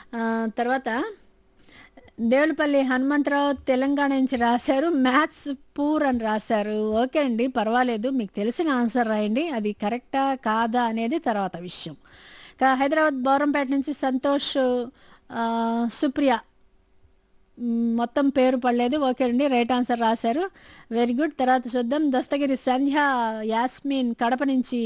ఆ, తర్వాత దేవులపల్లి హనుమంతరావు తెలంగాణ నుంచి రాశారు మ్యాథ్స్ పూర్ అని రాశారు ఓకే అండి పర్వాలేదు మీకు తెలిసిన ఆన్సర్ రాయండి అది కరెక్టా కాదా అనేది తర్వాత విషయం ఇంకా హైదరాబాద్ బౌరంపేట నుంచి సంతోష్ ఆ, సుప్రియ మ్, మొత్తం పేరు పడలేదు ఓకే అండి రైట్ ఆన్సర్ రాశారు వెరీ గుడ్ తర్వాత చూద్దాం దస్తగిరి సంధ్య యాస్మిన్ కడప నుంచి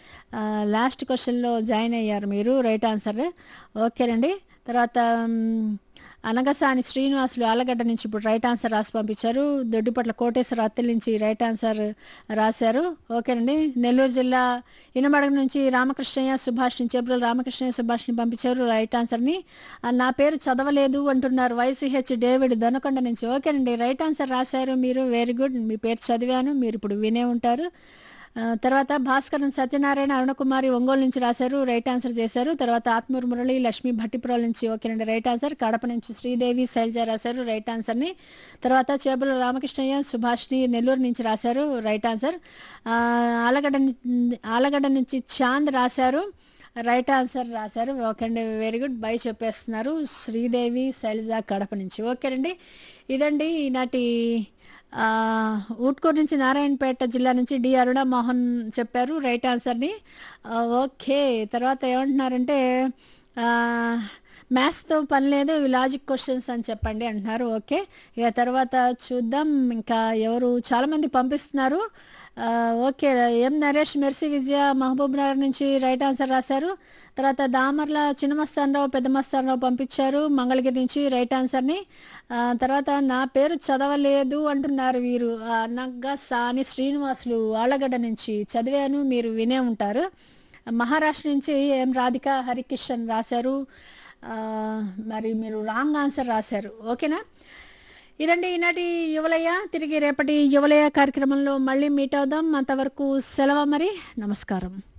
లాస్ట్ క్వశ్చన్లో జాయిన్ అయ్యారు మీరు రైట్ ఆన్సర్ ఓకేనండి తర్వాత మ్, అనగసాని శ్రీనివాసులు ఆలగడ్డ నుంచి ఇప్పుడు రైట్ ఆన్సర్ రాసి పంపించారు దొడ్డిపట్ల కోటేశ్వర అత్తెల నుంచి రైట్ ఆన్సర్ రాశారు ఓకేనండి నెల్లూరు జిల్లా ఇనమడగ నుంచి రామకృష్ణయ్య సుభాష్ నుంచి ఏప్రిల్ రామకృష్ణయ్య సుభాష్ని పంపించారు రైట్ ఆన్సర్ని ఆ, నా పేరు చదవలేదు అంటున్నారు వైసీహెచ్ డేవిడ్ దొనకొండ నుంచి ఓకేనండి రైట్ ఆన్సర్ రాశారు మీరు వెరీ గుడ్ మీ పేరు చదివాను మీరు ఇప్పుడు వినే ఉంటారు ఆ, తర్వాత భాస్కరన్ సత్యనారాయణ అరుణకుమారి ఒంగోలు నుంచి రాశారు రైట్ ఆన్సర్ చేశారు తర్వాత ఆత్మూరు మురళి లక్ష్మీ భట్టిపురాల నుంచి ఓకేనండి రైట్ ఆన్సర్ కడప నుంచి శ్రీదేవి శైలజ రాశారు రైట్ ఆన్సర్ని తర్వాత చేపల రామకృష్ణయ్య సుభాష్ని నెల్లూరు నుంచి రాశారు రైట్ ఆన్సర్ ఆ, ఆలగడ్డ ని- ఆలగడ్డ నుంచి చాంద్ రాశారు రైట్ ఆన్సర్ రాశారు ఓకే అండి వెరీ గుడ్ బై చెప్పేస్తున్నారు శ్రీదేవి శైలజ కడప నుంచి ఓకేనండి ఇదండి ఈనాటి ఆ, ఊట్కూరు నుంచి నారాయణపేట జిల్లా నుంచి డి అరుణ మోహన్ చెప్పారు రైట్ ఆన్సర్ని ఆ, ఓకే తర్వాత ఏమంటున్నారంటే ఆ, మ్యాథ్స్తో పని లేదు ఇవి లాజిక్ క్వశ్చన్స్ అని చెప్పండి అంటున్నారు ఓకే ఇక తర్వాత చూద్దాం ఇంకా ఎవరు చాలామంది పంపిస్తున్నారు ఆ, okay M Naresh Mercy Vijaya Mahabubnagar నుంచి రైట్ ఆన్సర్ రాశారు తర్వాత దామర్ల చిన్నమస్తానరావు పెద్ద మస్తానరావు పంపించారు మంగళగిరి నుంచి రైట్ ఆన్సర్ని ఆ, తర్వాత నా పేరు చదవలేదు అంటున్నారు వీరు ఆ, నగ్గ సాని శ్రీనివాసులు ఆళ్ళగడ్డ నుంచి చదివాను మీరు వినే ఉంటారు మహారాష్ట్ర నుంచి ఎం రాధిక హరికిషన్ రాశారు ఆ, మరి మీరు రాంగ్ ఆన్సర్ రాశారు ఓకేనా ఇదండి ఈనాటి యువలయ్య తిరిగి రేపటి యువలయ్య కార్యక్రమంలో మళ్ళీ మీట్ అవుదాం అంతవరకు సెలవు మరి నమస్కారం